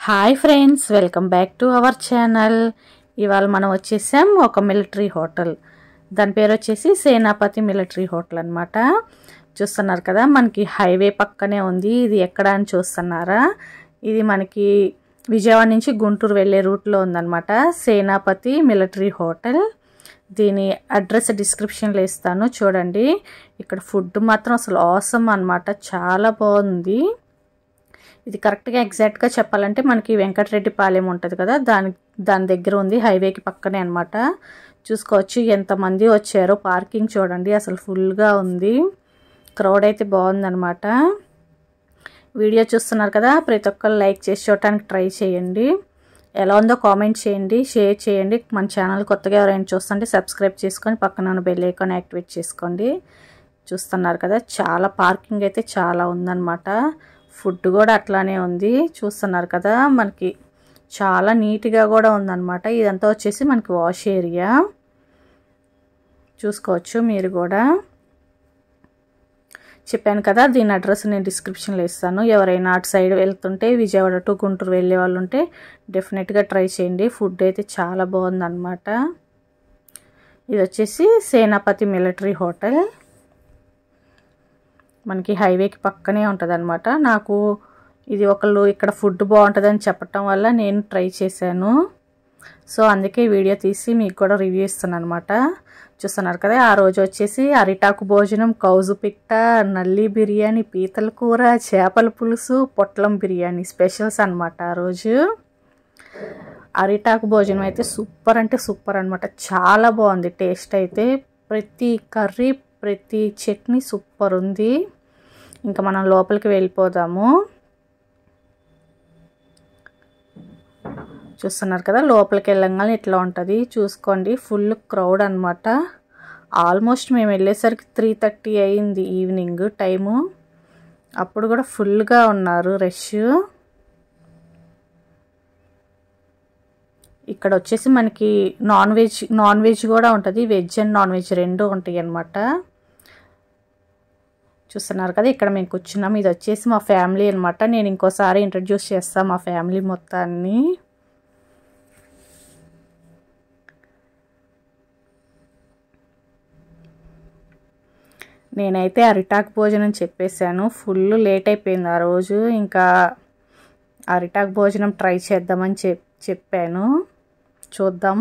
hi friends welcome back to our channel ఇవాళ మనం వచ్చేసాం ఒక మిలిటరీ హోటల్ దాని పేరు వచ్చేసి సేనాపతి మిలిటరీ హోటల్ అనమాట చూస్తున్నారు కదా మనకి హైవే పక్కనే ఉంది ఇది ఎక్కడ అని చూస్తున్నారా ఇది మనకి విజయవాడ నుంచి గుంటూరు వెళ్ళే రూట్లో ఉందన్నమాట సేనాపతి మిలిటరీ హోటల్ దీని అడ్రస్ డిస్క్రిప్షన్లో ఇస్తాను చూడండి ఇక్కడ ఫుడ్ మాత్రం అసలు అవసరం అనమాట చాలా బాగుంది ఇది కరెక్ట్గా ఎగ్జాక్ట్గా చెప్పాలంటే మనకి వెంకటరెడ్డిపాలెం ఉంటుంది కదా దాని దాని దగ్గర ఉంది హైవేకి పక్కనే అనమాట చూసుకోవచ్చు ఎంతమంది వచ్చారో పార్కింగ్ చూడండి అసలు ఫుల్గా ఉంది క్రౌడ్ అయితే బాగుందనమాట వీడియో చూస్తున్నారు కదా ప్రతి ఒక్కరు లైక్ చేసి చూడటానికి ట్రై చేయండి ఎలా ఉందో కామెంట్ చేయండి షేర్ చేయండి మన ఛానల్ కొత్తగా ఎవరైనా చూస్తుంటే సబ్స్క్రైబ్ చేసుకొని పక్కన ఉన్న బెల్ ఐకాన్ యాక్టివేట్ చేసుకోండి చూస్తున్నారు కదా చాలా పార్కింగ్ అయితే చాలా ఉందన్నమాట ఫుడ్ కూడా అట్లానే ఉంది చూస్తున్నారు కదా మనకి చాలా నీట్గా కూడా ఉందన్నమాట ఇదంతా వచ్చేసి మనకి వాష్ ఏరియా చూసుకోవచ్చు మీరు కూడా చెప్పాను కదా దీని అడ్రస్ నేను డిస్క్రిప్షన్లో ఇస్తాను ఎవరైనా అటు సైడ్ వెళ్తుంటే విజయవాడ టు గుంటూరు వెళ్ళే వాళ్ళు ఉంటే డెఫినెట్గా ట్రై చేయండి ఫుడ్ అయితే చాలా బాగుందన్నమాట ఇది వచ్చేసి సేనాపతి మిలిటరీ హోటల్ మనకి హైవేకి పక్కనే ఉంటుంది అనమాట నాకు ఇది ఒకళ్ళు ఇక్కడ ఫుడ్ బాగుంటుందని చెప్పటం వల్ల నేను ట్రై చేశాను సో అందుకే వీడియో తీసి మీకు కూడా రివ్యూ ఇస్తున్నాను అనమాట చూస్తున్నారు కదా ఆ రోజు వచ్చేసి అరిటాకు భోజనం కౌజు పిట్ట నల్లి బిర్యానీ పీతల కూర చేపల పులుసు పొట్లం బిర్యానీ స్పెషల్స్ అనమాట ఆ రోజు అరిటాకు భోజనం అయితే సూపర్ అంటే సూపర్ అనమాట చాలా బాగుంది టేస్ట్ అయితే ప్రతి కర్రీ ప్రతి చట్నీ సూపర్ ఉంది ఇంకా మనం లోపలికి వెళ్ళిపోదాము చూస్తున్నారు కదా లోపలికి వెళ్ళంగానే ఇట్లా ఉంటుంది చూసుకోండి ఫుల్ క్రౌడ్ అనమాట ఆల్మోస్ట్ మేము వెళ్ళేసరికి త్రీ థర్టీ అయింది ఈవినింగ్ టైము అప్పుడు కూడా ఫుల్గా ఉన్నారు రష్ ఇక్కడ వచ్చేసి మనకి నాన్ వెజ్ నాన్ వెజ్ కూడా ఉంటుంది వెజ్ అండ్ నాన్ వెజ్ రెండు ఉంటాయి అన్నమాట చూస్తున్నారు కదా ఇక్కడ మేము కూర్చున్నాం ఇది వచ్చేసి మా ఫ్యామిలీ అనమాట నేను ఇంకోసారి ఇంట్రడ్యూస్ చేస్తాను మా ఫ్యామిలీ మొత్తాన్ని నేనైతే అరిటాక్ భోజనం చెప్పేశాను ఫుల్ లేట్ అయిపోయింది ఆ రోజు ఇంకా అరిటాక్ భోజనం ట్రై చేద్దామని చెప్ చెప్పాను చూద్దాం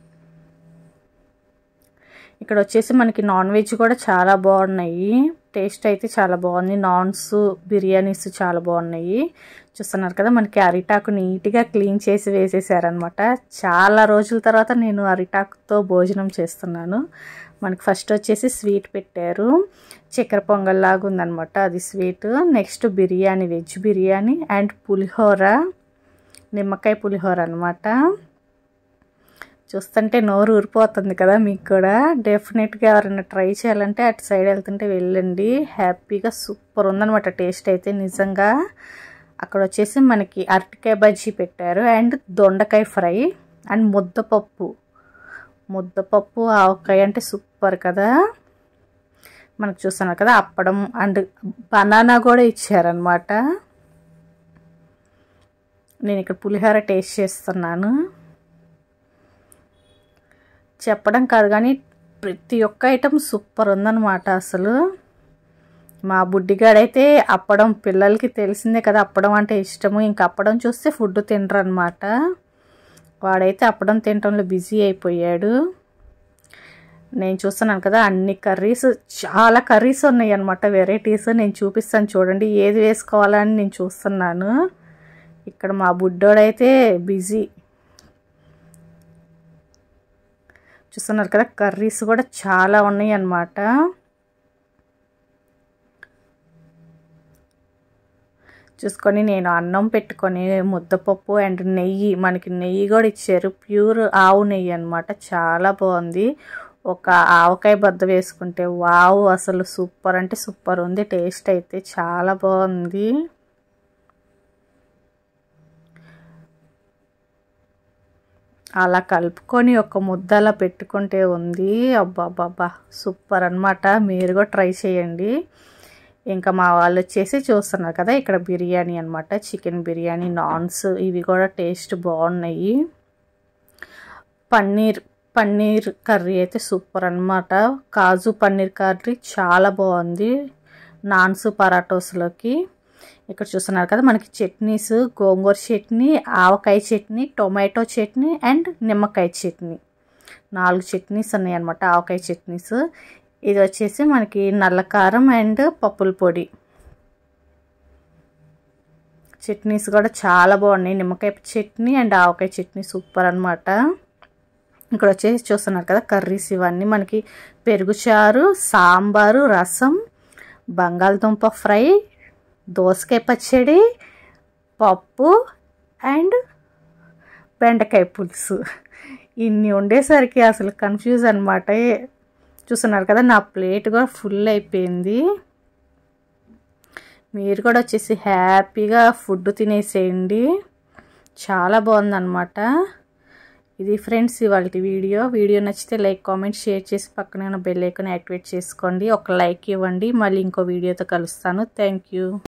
ఇక్కడ వచ్చేసి మనకి నాన్ వెజ్ కూడా చాలా బాగున్నాయి టేస్ట్ అయితే చాలా బాగుంది నాన్స్ బిర్యానీస్ చాలా బాగున్నాయి చూస్తున్నారు కదా మనకి అరిటాకు నీట్గా క్లీన్ చేసి వేసేసారనమాట చాలా రోజుల తర్వాత నేను అరిటాకుతో భోజనం చేస్తున్నాను మనకి ఫస్ట్ వచ్చేసి స్వీట్ పెట్టారు చక్కెర పొంగల్ లాగా ఉందనమాట అది sweet next biryani veg biryani and pulihora నిమ్మకాయ పులిహోర అనమాట చూస్తుంటే నోరు ఊరిపోతుంది కదా మీకు కూడా డెఫినెట్గా ఎవరైనా ట్రై చేయాలంటే అటు సైడ్ వెళ్తుంటే వెళ్ళండి హ్యాపీగా సూపర్ ఉందనమాట టేస్ట్ అయితే నిజంగా అక్కడ వచ్చేసి మనకి అరటికాయ బజ్జీ పెట్టారు అండ్ దొండకాయ ఫ్రై అండ్ ముద్దపప్పు ముద్దపప్పు ఆవకాయ అంటే సూపర్ కదా మనకు చూస్తున్నారు కదా అప్పడం అండ్ బనానా కూడా ఇచ్చారనమాట నేను ఇక్కడ పులిహోర టేస్ట్ చేస్తున్నాను చెప్పడం కాదు కానీ ప్రతి ఒక్క ఐటెం సూపర్ ఉందన్నమాట అసలు మా బుడ్డిగాడైతే అప్పడం పిల్లలకి తెలిసిందే కదా అప్పడం అంటే ఇష్టము ఇంకా అప్పడం చూస్తే ఫుడ్ తినరు అనమాట వాడైతే అప్పడం తినటంలో బిజీ అయిపోయాడు నేను చూస్తున్నాను కదా అన్ని కర్రీస్ చాలా కర్రీస్ ఉన్నాయి అనమాట వెరైటీస్ నేను చూపిస్తాను చూడండి ఏది వేసుకోవాలని నేను చూస్తున్నాను ఇక్కడ మా బుడ్డోడైతే బిజీ చూస్తున్నారు కదా కర్రీస్ కూడా చాలా ఉన్నాయి అన్నమాట చూసుకొని నేను అన్నం పెట్టుకొని ముద్దపప్పు అండ్ నెయ్యి మనకి నెయ్యి కూడా ఇచ్చారు ప్యూర్ ఆవు నెయ్యి అనమాట చాలా బాగుంది ఒక ఆవకాయ బద్ద వేసుకుంటే వావ్ అసలు సూపర్ అంటే సూపర్ ఉంది టేస్ట్ అయితే చాలా బాగుంది అలా కలుపుకొని ఒక ముద్దలా పెట్టుకుంటే ఉంది అబ్బాబ్బాబ్బా సూపర్ అనమాట మీరు కూడా ట్రై చేయండి ఇంకా మా వాళ్ళు వచ్చేసి చూస్తున్నారు కదా ఇక్కడ బిర్యానీ అనమాట చికెన్ బిర్యానీ నాన్స్ ఇవి కూడా టేస్ట్ బాగున్నాయి పన్నీర్ పన్నీర్ కర్రీ అయితే సూపర్ అనమాట కాజు పన్నీర్ కర్రీ చాలా బాగుంది నాన్స్ పరాటోస్లోకి ఇక్కడ చూస్తున్నారు కదా మనకి chutneys gongura chutney avakaya chutney tomato chutney and నిమ్మకాయ చట్నీ నాలుగు చట్నీస్ ఉన్నాయి అనమాట ఆవకాయ చట్నీస్ ఇది వచ్చేసి మనకి నల్ల కారం అండ్ పప్పుల పొడి చట్నీస్ కూడా చాలా బాగున్నాయి నిమ్మకాయ chutney and avakaya chutney super అనమాట ఇక్కడ వచ్చేసి చూస్తున్నారు కదా కర్రీస్ ఇవన్నీ మనకి పెరుగు చారు సాంబారు రసం బంగాళదుంప ఫ్రై దోసకాయ పచ్చడి పప్పు అండ్ బెండకాయ పులుసు ఇన్ని ఉండేసరికి అసలు కన్ఫ్యూజ్ అనమాట చూస్తున్నారు కదా నా ప్లేట్ కూడా ఫుల్ అయిపోయింది మీరు కూడా వచ్చేసి హ్యాపీగా ఫుడ్ తినేసేయండి చాలా బాగుందన్నమాట ఇది ఫ్రెండ్స్ ఇవాళ వీడియో వీడియో నచ్చితే లైక్ కామెంట్ షేర్ చేసి పక్కనే ఉన్న బెల్ ఐకాన్ యాక్టివేట్ చేసుకోండి ఒక లైక్ ఇవ్వండి మళ్ళీ ఇంకో వీడియోతో కలుస్తాను థ్యాంక్ యూ